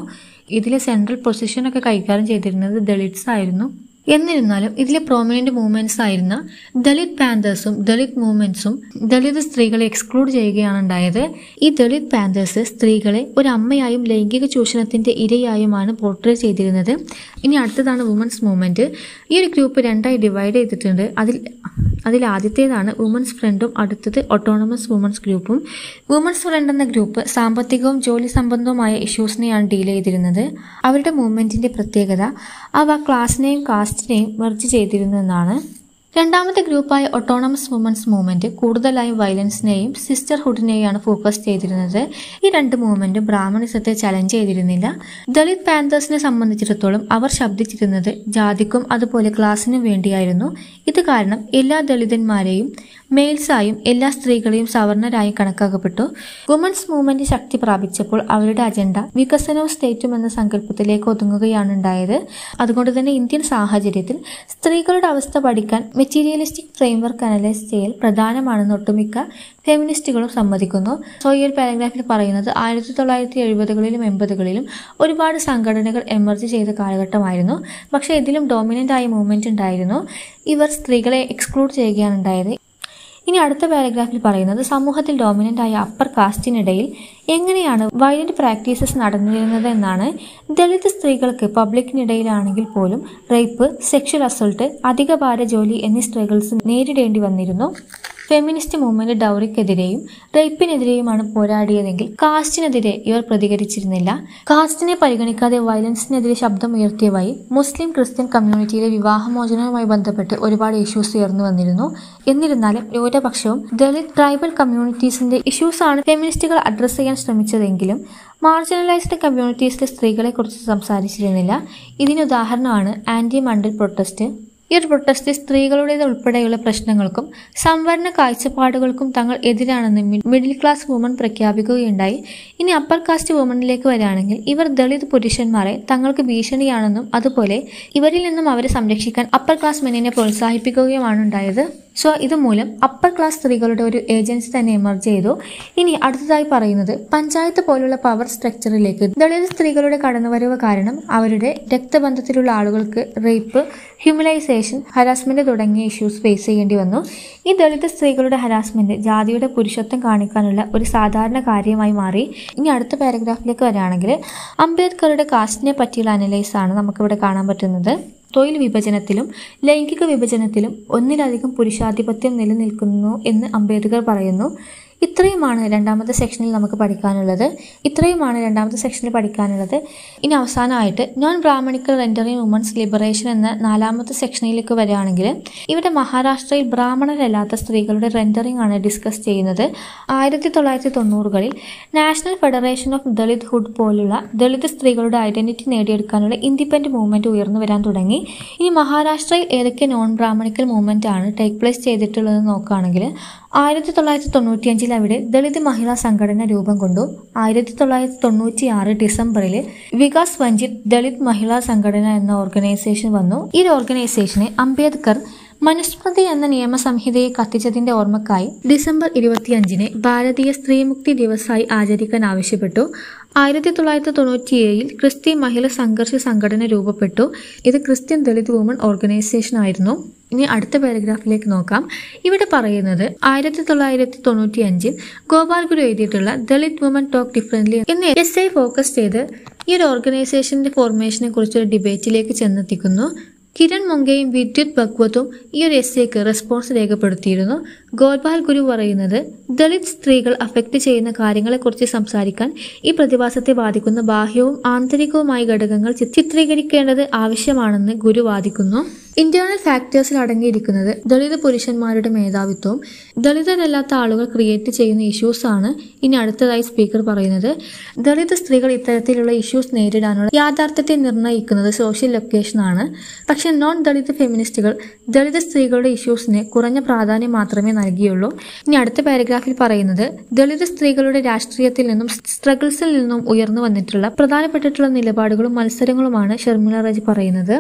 ഇതിലെ സെൻട്രൽ പൊസിഷനൊക്കെ കൈകാര്യം ചെയ്തിരുന്നത് ദളിറ്റ്സ് ആയിരുന്നു എന്നിരുന്നാലും ഇതിലെ പ്രോമിനന്റ് മൂവ്മെന്റ്സ് ആയിരുന്ന ദളിത് പാന്തേഴ്സും ദളിത് മൂവ്മെന്റ്സും ദളിത് സ്ത്രീകളെ എക്സ്ക്ലൂഡ് ചെയ്യുകയാണ് ഉണ്ടായത് ഈ ദളിത് പാന്തേഴ്സ് സ്ത്രീകളെ ഒരു അമ്മയായും ലൈംഗിക ചൂഷണത്തിന്റെ ഇരയായുമാണ് പോർട്രേ ചെയ്തിരുന്നത് ഇനി അടുത്തതാണ് വുമൻസ് മൂവ്മെന്റ് ഈ ഒരു ഗ്രൂപ്പ് രണ്ടായി ഡിവൈഡ് ചെയ്തിട്ടുണ്ട് അതിൽ അതിൽ ആദ്യത്തേതാണ് വുമൻസ് ഫ്രണ്ടും അടുത്തത് ഓട്ടോണമസ് വുമൻസ് ഗ്രൂപ്പും വുമൻസ് ഫ്രണ്ട് എന്ന ഗ്രൂപ്പ് സാമ്പത്തികവും ജോലി സംബന്ധവുമായ ഇഷ്യൂസിനെയാണ് ഡീൽ ചെയ്തിരുന്നത് അവരുടെ മൂവ്മെന്റിന്റെ പ്രത്യേകത അവ ക്ലാസിനെയും കാസ്റ്റിനെയും മെർജ് ചെയ്തിരുന്നു എന്നാണ് രണ്ടാമത്തെ ഗ്രൂപ്പായ ഒട്ടോണമസ് വുമൻസ് മൂവ്മെന്റ് കൂടുതലായും വയലൻസിനെയും സിസ്റ്റർഹുഡിനെയാണ് ഫോക്കസ് ചെയ്തിരുന്നത് ഈ രണ്ട് മൂവ്മെന്റും ബ്രാഹ്മണിസത്തെ ചലഞ്ച് ചെയ്തിരുന്നില്ല ദളിത് പാന്തേഴ്സിനെ സംബന്ധിച്ചിടത്തോളം അവർ ശബ്ദിച്ചിരുന്നത് ജാതിക്കും അതുപോലെ ക്ലാസിനും വേണ്ടിയായിരുന്നു ഇത് കാരണം എല്ലാ ദളിതന്മാരെയും മെയിൽസായും എല്ലാ സ്ത്രീകളെയും സവർണരായും കണക്കാക്കപ്പെട്ടു വുമൻസ് മൂവ്മെന്റ് ശക്തി പ്രാപിച്ചപ്പോൾ അവരുടെ അജണ്ട വികസനവും സ്റ്റേറ്റും എന്ന സങ്കല്പത്തിലേക്ക് ഒതുങ്ങുകയാണ് ഉണ്ടായത് അതുകൊണ്ട് തന്നെ ഇന്ത്യൻ സാഹചര്യത്തിൽ സ്ത്രീകളുടെ അവസ്ഥ പഠിക്കാൻ മെറ്റീരിയലിസ്റ്റിക് ഫ്രെയിംവർക്ക് അനലൈസ് ചെയ്യൽ പ്രധാനമാണെന്ന് ഒട്ടുമിക്ക ഫെമിനിസ്റ്റുകളും സമ്മതിക്കുന്നു സോ ഈ ഒരു പാരഗ്രാഫിൽ പറയുന്നത് ആയിരത്തി തൊള്ളായിരത്തി എഴുപതുകളിലും എൺപതുകളിലും ഒരുപാട് സംഘടനകൾ എമർജ് ചെയ്ത കാലഘട്ടമായിരുന്നു പക്ഷേ ഇതിലും ഡോമിനൻ്റ് ആയ മൂവ്മെന്റ് ഉണ്ടായിരുന്നു ഇവർ സ്ത്രീകളെ എക്സ്ക്ലൂഡ് ചെയ്യുകയാണ് ഉണ്ടായത് ഇനി അടുത്ത പാരഗ്രാഫിൽ പറയുന്നത് സമൂഹത്തിൽ ഡോമിനൻ്റ് ആയ അപ്പർ കാസ്റ്റിനിടയിൽ എങ്ങനെയാണ് വയലന്റ് പ്രാക്ടീസസ് നടന്നിരുന്നത് എന്നാണ് ദളിത് സ്ത്രീകൾക്ക് പബ്ലിക്കിനിടയിലാണെങ്കിൽ പോലും റേപ്പ് സെക്ഷൽ അസൾട്ട് അധിക ഭാര ജോലി എന്നീ സ്ട്രഗിൾസ് നേരിടേണ്ടി വന്നിരുന്നു ഫെമിനിസ്റ്റ് മൂവ്മെന്റ് ഡൗറിക്കെതിരെയും റേപ്പിനെതിരെയുമാണ് പോരാടിയതെങ്കിൽ കാസ്റ്റിനെതിരെ ഇവർ പ്രതികരിച്ചിരുന്നില്ല കാസ്റ്റിനെ പരിഗണിക്കാതെ വയലൻസിനെതിരെ ശബ്ദം ഉയർത്തിയതായി മുസ്ലിം ക്രിസ്ത്യൻ കമ്മ്യൂണിറ്റിയിലെ വിവാഹമോചനവുമായി ബന്ധപ്പെട്ട് ഒരുപാട് ഇഷ്യൂസ് ഉയർന്നു വന്നിരുന്നു എന്നിരുന്നാലും ന്യൂനപക്ഷവും ദളിത് ട്രൈബൽ കമ്മ്യൂണിറ്റീസിന്റെ ഇഷ്യൂസ് ആണ് ഫെമിനിസ്റ്റുകൾ അഡ്രസ്സ് ചെയ്യാൻ ശ്രമിച്ചതെങ്കിലും മാർജിനലൈസ്ഡ് കമ്മ്യൂണിറ്റീസിലെ സ്ത്രീകളെ കുറിച്ച് സംസാരിച്ചിരുന്നില്ല ഇതിന് ഉദാഹരണമാണ് ആന്റി മണ്ടൽ പ്രൊട്ടസ്റ്റ് ഈ ഒരു പ്രൊട്ടസ്റ്റ് സ്ത്രീകളുടേത് ഉൾപ്പെടെയുള്ള പ്രശ്നങ്ങൾക്കും സംവരണ കാഴ്ചപ്പാടുകൾക്കും തങ്ങൾ എതിരാണെന്ന് മിഡിൽ ക്ലാസ് വുമൺ പ്രഖ്യാപിക്കുകയുണ്ടായി ഇനി അപ്പർ കാസ്റ്റ് വുമണിലേക്ക് വരികയാണെങ്കിൽ ഇവർ ദളിത് പുരുഷന്മാരെ തങ്ങൾക്ക് ഭീഷണിയാണെന്നും അതുപോലെ ഇവരിൽ നിന്നും അവരെ സംരക്ഷിക്കാൻ അപ്പർ ക്ലാസ് മെന്നിനെ പ്രോത്സാഹിപ്പിക്കുകയുമാണ് ഉണ്ടായത് സോ ഇതുമൂലം അപ്പർ ക്ലാസ് സ്ത്രീകളുടെ ഒരു ഏജൻസി തന്നെ എമർജ് ചെയ്തു ഇനി അടുത്തതായി പറയുന്നത് പഞ്ചായത്ത് പോലുള്ള പവർ സ്ട്രക്ചറിലേക്ക് ദളിത് സ്ത്രീകളുടെ കടന്നുവരവ് കാരണം അവരുടെ രക്തബന്ധത്തിലുള്ള ആളുകൾക്ക് റേപ്പ് ഹ്യൂമലൈസേഷൻ ഹരാസ്മെന്റ് തുടങ്ങിയ ഇഷ്യൂസ് ഫേസ് ചെയ്യേണ്ടി വന്നു ഈ ദളിത് സ്ത്രീകളുടെ ഹരാസ്മെന്റ് ജാതിയുടെ പുരുഷത്വം കാണിക്കാനുള്ള ഒരു സാധാരണ കാര്യമായി മാറി ഇനി അടുത്ത പാരഗ്രാഫിലേക്ക് വരികയാണെങ്കിൽ അംബേദ്കറുടെ കാസ്റ്റിനെ പറ്റിയുള്ള അനലൈസ് ആണ് നമുക്കിവിടെ കാണാൻ പറ്റുന്നത് തൊഴിൽ വിഭജനത്തിലും ലൈംഗിക വിഭജനത്തിലും ഒന്നിലധികം പുരുഷാധിപത്യം നിലനിൽക്കുന്നു എന്ന് അംബേദ്കർ പറയുന്നു ഇത്രയുമാണ് രണ്ടാമത്തെ സെക്ഷനിൽ നമുക്ക് പഠിക്കാനുള്ളത് ഇത്രയുമാണ് രണ്ടാമത്തെ സെക്ഷനിൽ പഠിക്കാനുള്ളത് ഇനി അവസാനമായിട്ട് non Brahmanical rendering women's liberation എന്ന നാലാമത്തെ സെക്ഷനിലേക്ക് വരികയാണെങ്കിൽ ഇവിടെ മഹാരാഷ്ട്രയിൽ ബ്രാഹ്മണരല്ലാത്ത സ്ത്രീകളുടെ റെൻഡറിങ് ആണ് ഡിസ്കസ് ചെയ്യുന്നത് ആയിരത്തി തൊള്ളായിരത്തി തൊണ്ണൂറുകളിൽ national federation of Dalit hood പോലുള്ള ദളിത് സ്ത്രീകളുടെ ഐഡന്റിറ്റി നേടിയെടുക്കാനുള്ള ഇൻഡിപെൻഡന്റ് മൂവ്മെന്റ് ഉയർന്നു വരാൻ തുടങ്ങി ഇനി മഹാരാഷ്ട്രയിൽ ഏതൊക്കെ നോൺ ബ്രാഹ്മണിക്കൽ മൂവ്മെന്റ് ആണ് ടേക്ക് പ്ലേസ് ചെയ്തിട്ടുള്ളത് നോക്കുകയാണെങ്കിൽ ആയിരത്തി തൊള്ളായിരത്തി തൊണ്ണൂറ്റിയഞ്ചിൽ അവിടെ ദളിത് മഹിളാ സംഘടന രൂപം കൊണ്ടു ആയിരത്തി തൊള്ളായിരത്തി തൊണ്ണൂറ്റി ആറ് ഡിസംബറിൽ വികാസ് വഞ്ചിത് ദളിത് മഹിളാ സംഘടന എന്ന ഓർഗനൈസേഷൻ വന്നു ഈ ഒരു ഓർഗനൈസേഷനെ അംബേദ്കർ മനുസ്മൃതി എന്ന നിയമസംഹിതയെ കത്തിച്ചതിന്റെ ഓർമ്മക്കായി ഡിസംബർ ഇരുപത്തിയഞ്ചിന് ഭാരതീയ സ്ത്രീമുക്തി ദിവസമായി ആചരിക്കാൻ ആവശ്യപ്പെട്ടു ആയിരത്തി തൊള്ളായിരത്തി തൊണ്ണൂറ്റിയേഴിൽ ക്രിസ്ത്യൻ മഹിളാ സംഘർഷ സംഘടന രൂപപ്പെട്ടു ഇത് ക്രിസ്ത്യൻ ദളിത് വുമൺ ഓർഗനൈസേഷൻ ആയിരുന്നു ഇനി അടുത്ത പാരഗ്രാഫിലേക്ക് നോക്കാം ഇവിടെ പറയുന്നത് ആയിരത്തി തൊള്ളായിരത്തി തൊണ്ണൂറ്റി അഞ്ചിൽ ഗോപാൽ ഗുരു എഴുതിയിട്ടുള്ള ദളിത് വുമൺ ടോക്ക് ഡിഫറently എന്ന എസ് ഐ ഫോക്കസ് ചെയ്ത് ഈ ഒരു ഓർഗനൈസേഷന്റെ ഫോർമേഷനെ കുറിച്ചൊരു ഡിബേറ്റിലേക്ക് ചെന്നെത്തിക്കുന്നു കിരൺ മൊങ്കയും വിദ്യുത് ഭഗ്വതും ഈ ഒരു എസ്സേക്ക് റെസ്പോൺസ് രേഖപ്പെടുത്തിയിരുന്നു ഗോപാൽ ഗുരു പറയുന്നത് ദളിത് സ്ത്രീകൾ അഫക്റ്റ് ചെയ്യുന്ന കാര്യങ്ങളെക്കുറിച്ച് സംസാരിക്കാൻ ഈ പ്രതിഭാസത്തെ ബാധിക്കുന്ന ബാഹ്യവും ആന്തരികവുമായ ഘടകങ്ങൾ ചി- ചിത്രീകരിക്കേണ്ടത് ആവശ്യമാണെന്ന് ഗുരു വാദിക്കുന്നു ഇന്റേണൽ ഫാക്ടേഴ്സിൽ അടങ്ങിയിരിക്കുന്നത് ദളിത് പുരുഷന്മാരുടെ മേധാവിത്വവും ദളിതരല്ലാത്ത ആളുകൾ ക്രിയേറ്റ് ചെയ്യുന്ന ഇഷ്യൂസ് ആണ് ഇനി അടുത്തതായി സ്പീക്കർ പറയുന്നത് ദളിത് സ്ത്രീകൾ ഇത്തരത്തിലുള്ള ഇഷ്യൂസ് നേരിടാനുള്ള യാഥാർത്ഥ്യത്തെ നിർണ്ണയിക്കുന്നത് സോഷ്യൽ ലൊക്കേഷൻ ആണ് പക്ഷെ നോൺ ദളിത് ഫെമിനിസ്റ്റുകൾ ദളിത് സ്ത്രീകളുടെ ഇഷ്യൂസിന് കുറഞ്ഞ പ്രാധാന്യം മാത്രമേ നൽകിയുള്ളൂ ഇനി അടുത്ത പാരഗ്രാഫിൽ പറയുന്നത് ദളിത് സ്ത്രീകളുടെ രാഷ്ട്രീയത്തിൽ നിന്നും സ്ട്രഗിൾസിൽ നിന്നും ഉയർന്നു വന്നിട്ടുള്ള പ്രധാനപ്പെട്ടിട്ടുള്ള നിലപാടുകളും മത്സരങ്ങളുമാണ് ഷർമിള റജ് പറയുന്നത്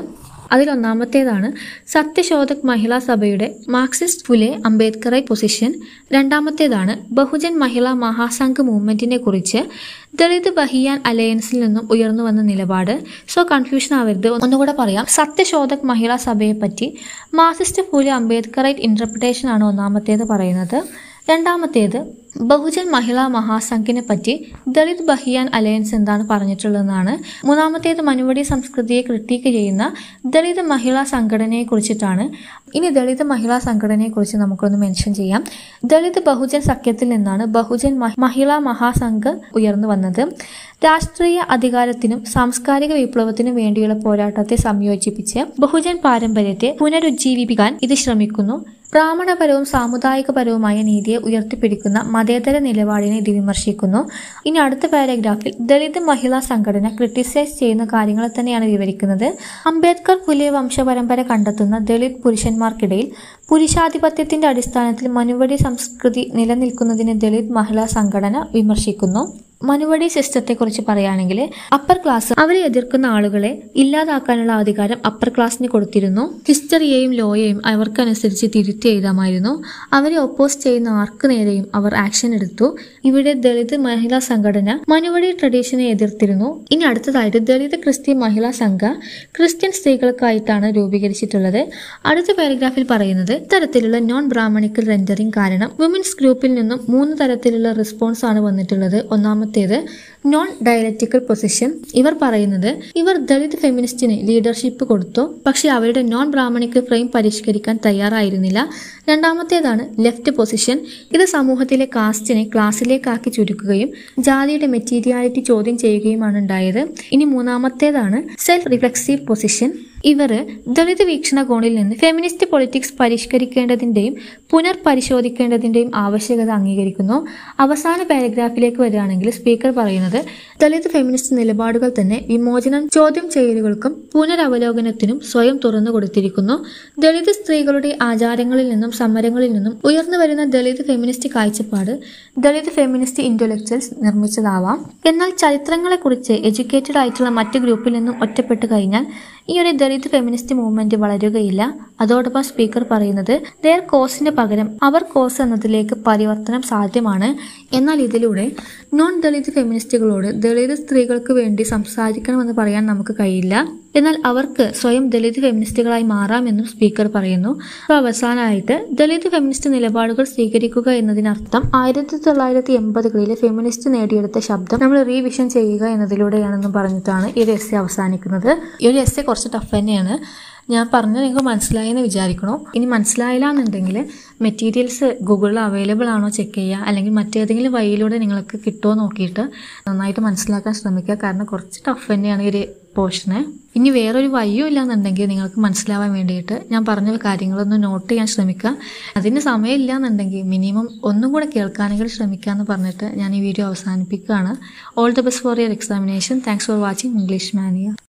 അതിലൊന്നാമത്തേതാണ് സത്യശോധക് മഹിളാ സഭയുടെ മാർക്സിസ്റ്റ് ഫുലെ അംബേദ്കറൈറ്റ് പൊസിഷൻ രണ്ടാമത്തേതാണ് ബഹുജൻ മഹിളാ മഹാസംഘ് മൂവ്മെന്റിനെ കുറിച്ച് ദളിത് ബഹിയാൻ അലയൻസിൽ നിന്നും ഉയർന്നു വന്ന നിലപാട് സോ കൺഫ്യൂഷൻ ആവരുത് ഒന്നുകൂടെ പറയാം സത്യശോധക് മഹിളാ സഭയെ പറ്റി മാർക്സിസ്റ്റ് ഫുലെ അംബേദ്കറൈറ്റ് ഇന്റർപ്രിട്ടേഷൻ ആണ് ഒന്നാമത്തേത് പറയുന്നത് രണ്ടാമത്തേത് ബഹുജൻ മഹിളാ മഹാസംഘിനെ പറ്റി ദളിത് ബഹിയാൻ അലയൻസ് എന്താണ് പറഞ്ഞിട്ടുള്ളതെന്നാണ് മൂന്നാമത്തേത് മനുവടി സംസ്കൃതിയെ ക്രിട്ടീക്ക് ചെയ്യുന്ന ദളിത് മഹിളാ സംഘടനയെ കുറിച്ചിട്ടാണ് ഇനി ദളിത് മഹിളാ സംഘടനയെ കുറിച്ച് നമുക്കൊന്ന് മെൻഷൻ ചെയ്യാം ദളിത് ബഹുജൻ സഖ്യത്തിൽ നിന്നാണ് ബഹുജൻ മഹി- മഹിളാ മഹാസംഘ് ഉയർന്നു വന്നത് രാഷ്ട്രീയ അധികാരത്തിനും സാംസ്കാരിക വിപ്ലവത്തിനും വേണ്ടിയുള്ള പോരാട്ടത്തെ സംയോജിപ്പിച്ച് ബഹുജൻ പാരമ്പര്യത്തെ പുനരുജ്ജീവിപ്പിക്കാൻ ഇത് ശ്രമിക്കുന്നു ബ്രാഹ്മണപരവും സാമുദായികപരവുമായ നീതിയെ ഉയർത്തിപ്പിടിക്കുന്ന മതേതര നിലപാടിനെ ഇത് വിമർശിക്കുന്നു ഇനി അടുത്ത പാരഗ്രാഫിൽ ദളിത് മഹിളാ സംഘടന ക്രിട്ടിസൈസ് ചെയ്യുന്ന കാര്യങ്ങൾ തന്നെയാണ് വിവരിക്കുന്നത് അംബേദ്കർ പുലിയ വംശപരമ്പര കണ്ടെത്തുന്ന ദളിത് പുരുഷന്മാർക്കിടയിൽ പുരുഷാധിപത്യത്തിന്റെ അടിസ്ഥാനത്തിൽ മനുവടി സംസ്കൃതി നിലനിൽക്കുന്നതിന് ദളിത് മഹിളാ സംഘടന വിമർശിക്കുന്നു മനുവടി സിസ്റ്റത്തെക്കുറിച്ച് പറയുകയാണെങ്കിൽ അപ്പർ ക്ലാസ് അവരെ എതിർക്കുന്ന ആളുകളെ ഇല്ലാതാക്കാനുള്ള അധികാരം അപ്പർ ക്ലാസ്സിന് കൊടുത്തിരുന്നു ഹിസ്റ്ററിയെയും ലോയെയും അവർക്കനുസരിച്ച് തിരുത്തി എഴുതാമായിരുന്നു അവരെ ഒപ്പോസ് ചെയ്യുന്ന ആർക്ക് നേരെയും അവർ ആക്ഷൻ എടുത്തു ഇവിടെ ദളിത് മഹിളാ സംഘടന മനുവടി ട്രഡീഷനെ എതിർത്തിരുന്നു ഇനി അടുത്തതായിട്ട് ദളിത് ക്രിസ്ത്യൻ മഹിളാ സംഘ ക്രിസ്ത്യൻ സ്ത്രീകൾക്കായിട്ടാണ് രൂപീകരിച്ചിട്ടുള്ളത് അടുത്ത പാരഗ്രാഫിൽ പറയുന്നത് ഇത്തരത്തിലുള്ള നോൺ ബ്രാഹ്മണിക്കൽ റെൻഡറിംഗ് കാരണം വിമൻസ് ഗ്രൂപ്പിൽ നിന്നും മൂന്ന് തരത്തിലുള്ള റെസ്പോൺസ് ആണ് വന്നിട്ടുള്ളത് ഒന്നാമത്തേത് നോൺ ഡയലക്റ്റിക്കൽ പൊസിഷൻ ഇവർ പറയുന്നത് ഇവർ ദളിത് ഫെമിനിസ്റ്റിന് ലീഡർഷിപ്പ് കൊടുത്തു പക്ഷെ അവരുടെ നോൺ ബ്രാഹ്മണിക്കൽ ഫ്രെയിം പരിഷ്കരിക്കാൻ തയ്യാറായിരുന്നില്ല രണ്ടാമത്തേതാണ് ലെഫ്റ്റ് പൊസിഷൻ ഇത് സമൂഹത്തിലെ കാസ്റ്റിനെ ക്ലാസ്സിലേക്കാക്കി ചുരുക്കുകയും ജാതിയുടെ മെറ്റീരിയാലിറ്റി ചോദ്യം ചെയ്യുകയുമാണ് ഉണ്ടായത് ഇനി മൂന്നാമത്തേതാണ് സെൽഫ് റിഫ്ലെക്സീവ് പൊസിഷൻ ഇവർ ദളിത് വീക്ഷണകോണിൽ നിന്ന് ഫെമിനിസ്റ്റ് പൊളിറ്റിക്സ് പരിഷ്കരിക്കേണ്ടതിൻ്റെയും പുനർപരിശോധിക്കേണ്ടതിൻ്റെയും ആവശ്യകത അംഗീകരിക്കുന്നു അവസാന പാരഗ്രാഫിലേക്ക് വരികയാണെങ്കിൽ സ്പീക്കർ പറയുന്നത് ദളിത് ഫെമിനിസ്റ്റ് നിലപാടുകൾ തന്നെ വിമോചനം ചോദ്യം ചെയ്യലുകൾക്കും പുനരവലോകനത്തിനും സ്വയം തുറന്നു കൊടുത്തിരിക്കുന്നു ദളിത് സ്ത്രീകളുടെ ആചാരങ്ങളിൽ നിന്നും സമരങ്ങളിൽ നിന്നും ഉയർന്നു വരുന്ന ദളിത് ഫെമിനിസ്റ്റ് കാഴ്ചപ്പാട് ദളിത് ഫെമിനിസ്റ്റ് ഇന്റലക്ച്വൽസ് നിർമ്മിച്ചതാവാം എന്നാൽ ചരിത്രങ്ങളെക്കുറിച്ച് എഡ്യൂക്കേറ്റഡ് ആയിട്ടുള്ള മറ്റ് ഗ്രൂപ്പിൽ നിന്നും ഒറ്റപ്പെട്ട് കഴിഞ്ഞാൽ ഈ ഒരു ദളിത് ഫെമിനിസ്റ്റ് മൂവ്മെന്റ് വളരുകയില്ല അതോടൊപ്പം സ്പീക്കർ പറയുന്നത് ദർ കോസിന് പകരം അവർ കോസ് എന്നതിലേക്ക് പരിവർത്തനം സാധ്യമാണ് എന്നാൽ ഇതിലൂടെ നോൺ ദളിത് ഫെമിനിസ്റ്റുകളോട് ദളിത് സ്ത്രീകൾക്ക് വേണ്ടി സംസാരിക്കണമെന്ന് പറയാൻ നമുക്ക് കഴിയില്ല എന്നാൽ അവർക്ക് സ്വയം ദളിത് ഫെമിനിസ്റ്റുകളായി മാറാമെന്നും സ്പീക്കർ പറയുന്നു അപ്പോൾ അവസാനമായിട്ട് ദളിത് ഫെമിനിസ്റ്റ് നിലപാടുകൾ സ്വീകരിക്കുക എന്നതിനർത്ഥം ആയിരത്തി തൊള്ളായിരത്തി എൺപതുകളിലെ ഫെമിനിസ്റ്റ് നേടിയെടുത്ത ശബ്ദം നമ്മൾ റീവിഷൻ ചെയ്യുക എന്നതിലൂടെയാണെന്നും പറഞ്ഞിട്ടാണ് ഈ ഒരു എസ് അവസാനിക്കുന്നത് ഈ ഒരു എസ് കുറച്ച് ടഫ് തന്നെയാണ് ഞാൻ പറഞ്ഞത് നിങ്ങൾക്ക് മനസ്സിലായെന്ന് വിചാരിക്കണോ ഇനി മനസ്സിലായില്ല എന്നുണ്ടെങ്കിൽ മെറ്റീരിയൽസ് ഗൂഗിളിൽ അവൈലബിൾ ആണോ ചെക്ക് ചെയ്യുക അല്ലെങ്കിൽ മറ്റേതെങ്കിലും വഴിയിലൂടെ നിങ്ങൾക്ക് കിട്ടുമോ നോക്കിയിട്ട് നന്നായിട്ട് മനസ്സിലാക്കാൻ ശ്രമിക്കുക കാരണം കുറച്ച് ടഫ് തന്നെയാണ് ഈ ഒരു പോർഷന് ഇനി വേറൊരു വഴിയും ഇല്ലാന്നുണ്ടെങ്കിൽ നിങ്ങൾക്ക് മനസ്സിലാവാൻ വേണ്ടിയിട്ട് ഞാൻ പറഞ്ഞ കാര്യങ്ങളൊന്ന് നോട്ട് ചെയ്യാൻ ശ്രമിക്കുക അതിന് സമയമില്ല എന്നുണ്ടെങ്കിൽ മിനിമം ഒന്നും കൂടെ കേൾക്കാനെങ്കിലും ശ്രമിക്കുക എന്ന് പറഞ്ഞിട്ട് ഞാൻ ഈ വീഡിയോ അവസാനിപ്പിക്കുകയാണ് all the best for your examination thanks for watching English മാനിയ